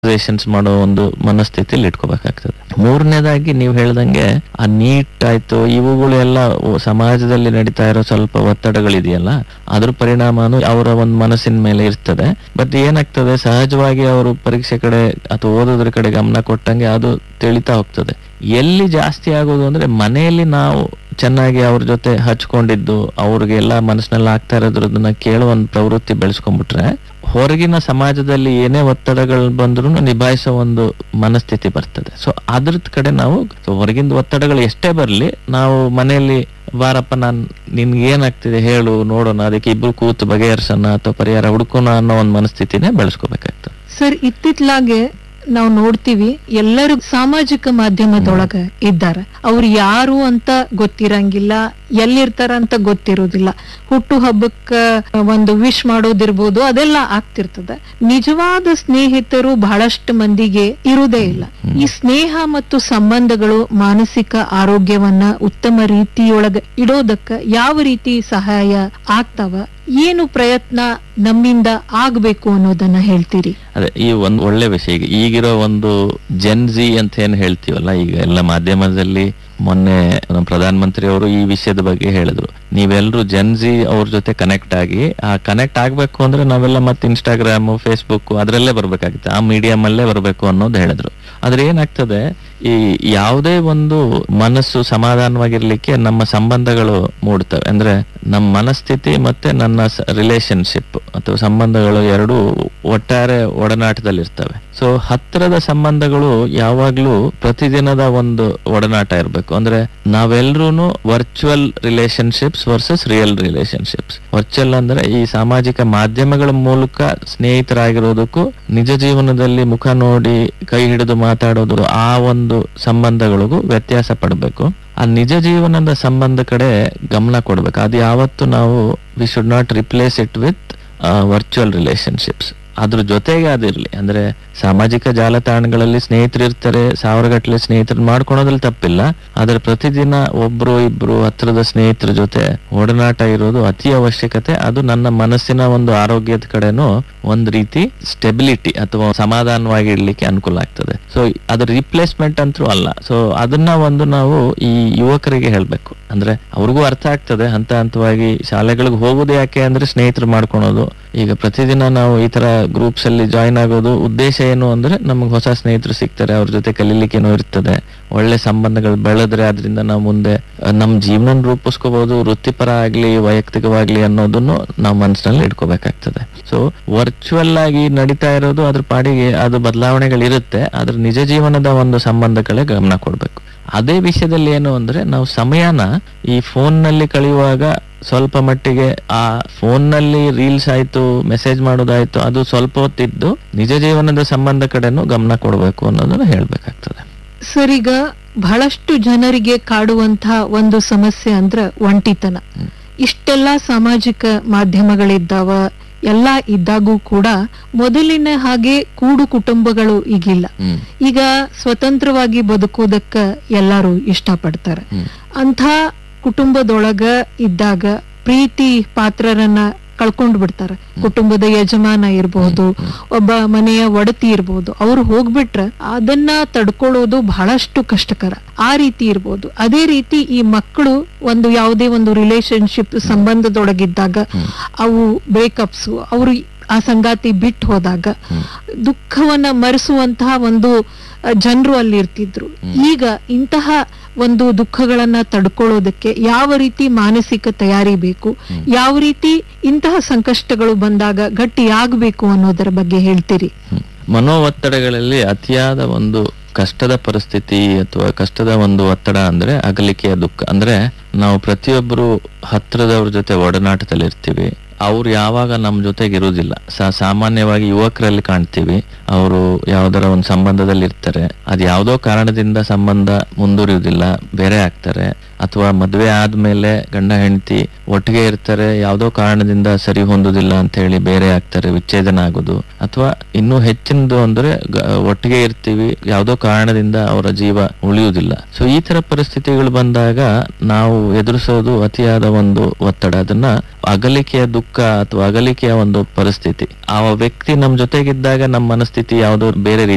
Relations ಮಾಡೋ ಒಂದು ಮನಸ್ಥಿತಿಲಿ ಇಟ್ಕೋಬೇಕಾಗ್ತದೆ ಮೂರನೇದಾಗಿ ನೀವು ಹೇಳ್ದಂಗೆ ಆ ನೀಟ್ ಆಯ್ತು ಇವುಗಳು ಎಲ್ಲ ಸಮಾಜದಲ್ಲಿ ನಡೀತಾ ಇರೋ ಸ್ವಲ್ಪ ಒತ್ತಡಗಳಿದೆಯಲ್ಲ ಅದ್ರ ಪರಿಣಾಮನು ಅವರ ಒಂದು ಮನಸ್ಸಿನ ಮೇಲೆ ಇರ್ತದೆ ಬಟ್ ಏನಾಗ್ತದೆ ಸಹಜವಾಗಿ ಅವರು ಪರೀಕ್ಷೆ ಕಡೆ ಅಥವಾ ಓದೋದ್ರ ಕಡೆ ಗಮನ ಕೊಟ್ಟಂಗೆ ಅದು ತಿಳಿತಾ ಹೋಗ್ತದೆ ಎಲ್ಲಿ ಜಾಸ್ತಿ ಆಗೋದು ಅಂದ್ರೆ ಮನೆಯಲ್ಲಿ ನಾವು ಚೆನ್ನಾಗಿ ಅವ್ರ ಜೊತೆ ಹಚ್ಕೊಂಡಿದ್ದು ಅವ್ರಿಗೆ ಎಲ್ಲ ಮನಸ್ಸಿನಲ್ಲಿ ಆಗ್ತಾ ಇರೋದ್ರದನ್ನ ಕೇಳೋ ಒಂದು ಪ್ರವೃತ್ತಿ ಬೆಳೆಸ್ಕೊಂಡ್ಬಿಟ್ರೆ ಹೊರಗಿನ ಸಮಾಜದಲ್ಲಿ ಏನೇ ಒತ್ತಡಗಳು ಬಂದ್ರು ನಿಭಾಯಿಸೋ ಒಂದು ಮನಸ್ಥಿತಿ ಬರ್ತದೆ ಸೊ ಅದ್ರದ್ ಕಡೆ ನಾವು so ಹೊರಗಿಂದ ಒತ್ತಡಗಳು ಎಷ್ಟೇ ಬರ್ಲಿ ನಾವು ಮನೆಯಲ್ಲಿ ಬಾರಪ್ಪ ನಾನ್ ನಿನ್ಗೆ ಏನಾಗ್ತಿದೆ ಹೇಳು ನೋಡೋಣ ಅದಕ್ಕೆ ಇಬ್ರು ಕೂತು ಬಗೆಹರಿಸೋಣ ಅಥವಾ ಪರಿಹಾರ ಹುಡುಕೋಣ ಅನ್ನೋ ಒಂದು ಮನಸ್ಥಿತಿನೇ ಬೆಳೆಸ್ಕೋಬೇಕಾಗ್ತದೆ ಸರ್ ಇತ್ತಿತ್ಲಾಗೆ ನಾವು ನೋಡ್ತೀವಿ ಎಲ್ಲರೂ ಸಾಮಾಜಿಕ ಮಾಧ್ಯಮದೊಳಗ ಇದ್ದಾರ ಅವ್ರು ಯಾರು ಅಂತ ಗೊತ್ತಿರಂಗಿಲ್ಲ ಎಲ್ಲಿರ್ತಾರ ಅಂತ ಗೊತ್ತಿರೋದಿಲ್ಲ ಹುಟ್ಟು ಹಬ್ಬಕ್ಕ ಒಂದು ವಿಶ್ ಮಾಡೋದಿರ್ಬೋದು ಅದೆಲ್ಲ ಆಗ್ತಿರ್ತದ ನಿಜವಾದ ಸ್ನೇಹಿತರು ಬಹಳಷ್ಟು ಮಂದಿಗೆ ಇರುವುದೇ ಇಲ್ಲ ಈ ಸ್ನೇಹ ಮತ್ತು ಸಂಬಂಧಗಳು ಮಾನಸಿಕ ಆರೋಗ್ಯವನ್ನ ಉತ್ತಮ ರೀತಿಯೊಳಗ ಇಡೋದಕ್ಕ ಯಾವ ರೀತಿ ಸಹಾಯ ಆಗ್ತಾವ ಏನು ಪ್ರಯತ್ನ ನಮ್ಮಿಂದ ಆಗ್ಬೇಕು ಅನ್ನೋದನ್ನ ಹೇಳ್ತೀರಿ ಅದೇ ಈ ಒಂದು ಒಳ್ಳೆ ವಿಷಯ ಈಗ ಈಗಿರೋ ಒಂದು ಜೆನ್ಜಿ ಅಂತ ಏನ್ ಹೇಳ್ತೀವಲ್ಲ ಈಗ ಎಲ್ಲ ಮಾಧ್ಯಮದಲ್ಲಿ ಮೊನ್ನೆ ನಮ್ಮ ಪ್ರಧಾನ ಮಂತ್ರಿ ಅವರು ಈ ವಿಷಯದ ಬಗ್ಗೆ ಹೇಳಿದ್ರು ನೀವೆಲ್ಲರೂ ಜೆನ್ಜಿ ಅವ್ರ ಜೊತೆ ಕನೆಕ್ಟ್ ಆಗಿ ಆ ಕನೆಕ್ಟ್ ಆಗ್ಬೇಕು ಅಂದ್ರೆ ನಾವೆಲ್ಲ ಮತ್ತೆ ಇನ್ಸ್ಟಾಗ್ರಾಮ್ ಫೇಸ್ಬುಕ್ ಅದ್ರಲ್ಲೇ ಬರ್ಬೇಕಾಗುತ್ತೆ ಆ ಮೀಡಿಯಂ ಅಲ್ಲೇ ಬರ್ಬೇಕು ಅನ್ನೋದು ಹೇಳಿದ್ರು ಆದ್ರೆ ಏನಾಗ್ತದೆ ಈ ಯಾವುದೇ ಒಂದು ಮನಸ್ಸು ಸಮಾಧಾನವಾಗಿರ್ಲಿಕ್ಕೆ ನಮ್ಮ ಸಂಬಂಧಗಳು ಮೂಡ್ತವೆ ಅಂದ್ರೆ ನಮ್ಮ ಮನಸ್ಥಿತಿ ಮತ್ತೆ ನನ್ನ ರಿಲೇಶನ್ಶಿಪ್ ಅಥವಾ ಸಂಬಂಧಗಳು ಎರಡು ಒಟ್ಟಾರೆ ಒಡನಾಟದಲ್ಲಿರ್ತವೆ ಸೊ ಹತ್ತಿರದ ಸಂಬಂಧಗಳು ಯಾವಾಗ್ಲೂ ಪ್ರತಿದಿನದ ಒಂದು ಒಡನಾಟ ಇರಬೇಕು ಅಂದ್ರೆ ನಾವೆಲ್ಲರೂ virtual relationships versus real relationships virtual ಅಂದ್ರೆ ಈ ಸಾಮಾಜಿಕ ಮಾಧ್ಯಮಗಳ ಮೂಲಕ ಸ್ನೇಹಿತರಾಗಿರೋದಕ್ಕೂ ನಿಜ ಜೀವನದಲ್ಲಿ ಮುಖ ನೋಡಿ ಕೈ ಹಿಡಿದು ಮಾತಾಡೋದು ಆ ಒಂದು ಸಂಬಂಧಗಳಿಗೂ ವ್ಯತ್ಯಾಸ ಪಡಬೇಕು ಆ ನಿಜ ಜೀವನದ ಸಂಬಂಧ ಕಡೆ ಗಮನ ಕೊಡ್ಬೇಕು ಅದು ಯಾವತ್ತು ನಾವು we should not replace it with virtual relationships ಅದ್ರ ಜೊತೆಗೆ ಅದಿರ್ಲಿ ಅಂದ್ರೆ ಸಾಮಾಜಿಕ ಜಾಲತಾಣಗಳಲ್ಲಿ ಸ್ನೇಹಿತರು ಇರ್ತಾರೆ ಸಾವಿರ ಗಟ್ಟಲೆ ಸ್ನೇಹಿತರು ಮಾಡ್ಕೊಳೋದ್ರಲ್ಲಿ ತಪ್ಪಿಲ್ಲ ಆದ್ರೆ ಪ್ರತಿದಿನ ಒಬ್ರು ಇಬ್ರು ಹತ್ರದ ಸ್ನೇಹಿತರ ಜೊತೆ ಒಡನಾಟ ಇರೋದು ಅತಿ ಅವಶ್ಯಕತೆ ಅದು ನನ್ನ ಮನಸ್ಸಿನ ಒಂದು ಆರೋಗ್ಯದ ಕಡೆನೂ ಒಂದ್ ರೀತಿ ಸ್ಟೆಬಿಲಿಟಿ ಅಥವಾ ಸಮಾಧಾನವಾಗಿ ಇಡ್ಲಿಕ್ಕೆ ಅನುಕೂಲ ಆಗ್ತದೆ ಸೊ ಅದ್ರ ರಿಪ್ಲೇಸ್ಮೆಂಟ್ ಅಂತೂ ಅಲ್ಲ ಸೊ ಅದನ್ನ ಒಂದು ನಾವು ಈ ಯುವಕರಿಗೆ ಹೇಳ್ಬೇಕು ಅಂದ್ರೆ ಅವ್ರಿಗೂ ಅರ್ಥ ಆಗ್ತದೆ ಹಂತ ಹಂತವಾಗಿ ಶಾಲೆಗಳಿಗೆ ಹೋಗೋದು ಯಾಕೆ ಅಂದ್ರೆ ಸ್ನೇಹಿತರು ಮಾಡ್ಕೊಳೋದು ಈಗ ಪ್ರತಿದಿನ ನಾವು ಈ ತರ ಗ್ರೂಪ್ಸ್ ಅಲ್ಲಿ ಜಾಯಿನ್ ಆಗೋದು ಉದ್ದೇಶ ಏನು ಅಂದ್ರೆ ನಮಗೆ ಹೊಸ ಸ್ನೇಹಿತರು ಸಿಗ್ತಾರೆ ಅವ್ರ ಜೊತೆ ಕಲೀಲಿಕ್ಕೇನೋ ಇರ್ತದೆ ಒಳ್ಳೆ ಸಂಬಂಧಗಳು ಬೆಳೆದ್ರೆ ಅದರಿಂದ ನಾವು ಮುಂದೆ ಅಹ್, ನಮ್ ಜೀವನ ರೂಪಿಸ್ಕೋಬಹುದು ವೃತ್ತಿಪರ ಆಗ್ಲಿ ವೈಯಕ್ತಿಕವಾಗ್ಲಿ ಅನ್ನೋದನ್ನು ನಾವು ಮನಸ್ಸಿನಲ್ಲಿ ಇಟ್ಕೋಬೇಕಾಗ್ತದೆ ಸೊ ವರ್ಚುವಲ್ ಆಗಿ ನಡೀತಾ ಇರೋದು ಅದ್ರ ಪಾಡಿಗೆ ಅದು ಬದಲಾವಣೆಗಳಿರುತ್ತೆ ಅದ್ರ ನಿಜ ಜೀವನದ ಒಂದು ಸಂಬಂಧಗಳೇ ಗಮನ ಕೊಡ್ಬೇಕು ಅದೇ ವಿಷಯದಲ್ಲಿ ಏನು ಅಂದ್ರೆ ನಾವು ಸಮಯನ ಈ ಫೋನ್ ನಲ್ಲಿ ಕಳೆಯುವಾಗ ಸ್ವಲ್ಪ ಮಟ್ಟಿಗೆ ಆ ಫೋನ್ ನಲ್ಲಿ ರೀಲ್ಸ್ ಆಯ್ತು ಮೆಸೇಜ್ ಮಾಡೋದಾಯ್ತು ಅದು ಸ್ವಲ್ಪ ಹೊತ್ತಿದ್ದು ನಿಜ ಜೀವನದ ಸಂಬಂಧ ಕಡೆನೂ ಗಮನ ಕೊಡಬೇಕು ಅನ್ನೋದನ್ನ ಹೇಳ್ಬೇಕಾಗ್ತದೆ ಸರ್ ಈಗ ಬಹಳಷ್ಟು ಜನರಿಗೆ ಕಾಡುವಂತಹ ಒಂದು ಸಮಸ್ಯೆ ಅಂದ್ರ ಒಂಟಿತನ ಇಷ್ಟೆಲ್ಲ ಸಾಮಾಜಿಕ ಮಾಧ್ಯಮಗಳಿದ್ದಾವ ಎಲ್ಲ ಇದ್ದಾಗೂ ಕೂಡ ಮೊದಲಿನ ಹಾಗೆ ಕೂಡು ಕುಟುಂಬಗಳು ಈಗಿಲ್ಲ ಹ್ಮ್ ಈಗ ಸ್ವತಂತ್ರವಾಗಿ ಬದುಕೋದಕ್ಕ ಎಲ್ಲಾರು ಇಷ್ಟಪಡ್ತಾರೆ ಹ್ಮ್ ಅಂಥ ಕುಟುಂಬದೊಳಗ ಇದ್ದಾಗ ಪ್ರೀತಿ ಪಾತ್ರರನ್ನ ಕಳ್ಕೊಂಡ್ ಬಿಡ್ತಾರೆ ಕುಟುಂಬದ ಯಜಮಾನ ಇರಬಹುದು ಒಬ್ಬ ಮನೆಯ ಒಡತಿ ಇರಬಹುದು ಅವ್ರು ಹೋಗ್ಬಿಟ್ರೆ ಅದನ್ನ ತಡ್ಕೊಳ್ಳೋದು ಬಹಳಷ್ಟು ಕಷ್ಟಕರ ಆ ರೀತಿ ಇರ್ಬೋದು ಅದೇ ರೀತಿ ಈ ಮಕ್ಕಳು ಒಂದು ಯಾವುದೇ ಒಂದು ರಿಲೇಶನ್ಶಿಪ್ ಸಂಬಂಧದೊಳಗಿದ್ದಾಗ ಅವು ಬ್ರೇಕಪ್ಸ್ ಅವರು ಆ ಸಂಗಾತಿ ಬಿಟ್ಟು ಹೋದಾಗ ದುಃಖವನ್ನ ಮರೆಸುವಂತಹ ಒಂದು ಜನರು ಅಲ್ಲಿ ಇರ್ತಿದ್ರು ಈಗ ಇಂತಹ ಒಂದು ದುಃಖಗಳನ್ನ ತಡ್ಕೊಳ್ಳೋದಕ್ಕೆ ಯಾವ ರೀತಿ ಮಾನಸಿಕ ತಯಾರಿ ಬೇಕು ಯಾವ ರೀತಿ ಇಂತಹ ಸಂಕಷ್ಟಗಳು ಬಂದಾಗ ಗಟ್ಟಿಯಾಗಬೇಕು ಅನ್ನೋದರ ಬಗ್ಗೆ ಹೇಳ್ತೀರಿ ಹ್ಮ್. ಮನೋ ಒತ್ತಡಗಳಲ್ಲಿ ಅತಿಯಾದ ಒಂದು ಕಷ್ಟದ ಪರಿಸ್ಥಿತಿ ಅಥವಾ ಕಷ್ಟದ ಒಂದು ಒತ್ತಡ ಅಂದ್ರೆ ಅಗಲಿಕೆಯ ದುಃಖ ಅಂದ್ರೆ ನಾವು ಪ್ರತಿಯೊಬ್ಬರು ಹತ್ರದವ್ರ ಜೊತೆ ಒಡನಾಟದಲ್ಲಿ ಇರ್ತೀವಿ ಅವ್ರು ಯಾವಾಗ ನಮ್ ಜೊತೆಗೆ ಇರುವುದಿಲ್ಲ ಸಾ- ಸಾಮಾನ್ಯವಾಗಿ ಯುವಕರಲ್ಲಿ ಕಾಣ್ತೀವಿ ಅವರು ಯಾವ್ದಾರ ಒಂದು ಸಂಬಂಧದಲ್ಲಿ ಇರ್ತಾರೆ ಅದ್ ಯಾವ್ದೋ ಕಾರಣದಿಂದ ಸಂಬಂಧ ಮುಂದುವರಿಯುವುದಿಲ್ಲ ಬೇರೆ ಆಗ್ತಾರೆ ಅಥವಾ ಮದ್ವೆ ಆದ್ಮೇಲೆ ಗಂಡ ಹೆಂಡತಿ ಒಟ್ಟಿಗೆ ಇರ್ತಾರೆ ಯಾವ್ದೋ ಕಾರಣದಿಂದ ಸರಿ ಹೊಂದುದಿಲ್ಲ ಅಂತ ಹೇಳಿ ಬೇರೆ ಆಗ್ತಾರೆ ವಿಚ್ಛೇದನ ಆಗೋದು ಅಥವಾ ಇನ್ನೂ ಹೆಚ್ಚಿನದು ಅಂದ್ರೆ ಗ- ಒಟ್ಟಿಗೆ ಇರ್ತೀವಿ ಯಾವ್ದೋ ಕಾರಣದಿಂದ ಅವರ ಜೀವ ಉಳಿಯುವುದಿಲ್ಲ ಸೊ ಈ ತರ ಪರಿಸ್ಥಿತಿಗಳು ಬಂದಾಗ ನಾವು ಎದುರಿಸೋದು ಅತಿಯಾದ ಒಂದು ಒತ್ತಡ ಅದನ್ನ ಅಗಲಿಕೆಯ ದುಃಖ ಅಥವಾ ಅಗಲಿಕೆಯ ಒಂದು ಪರಿಸ್ಥಿತಿ ಆ ವ್ಯಕ್ತಿ ನಮ್ ಜೊತೆಗಿದ್ದಾಗ ನಮ್ಮ ಮನಸ್ಥಿತಿ ಯಾವ್ದೋ ಬೇರೆ ರೀತಿ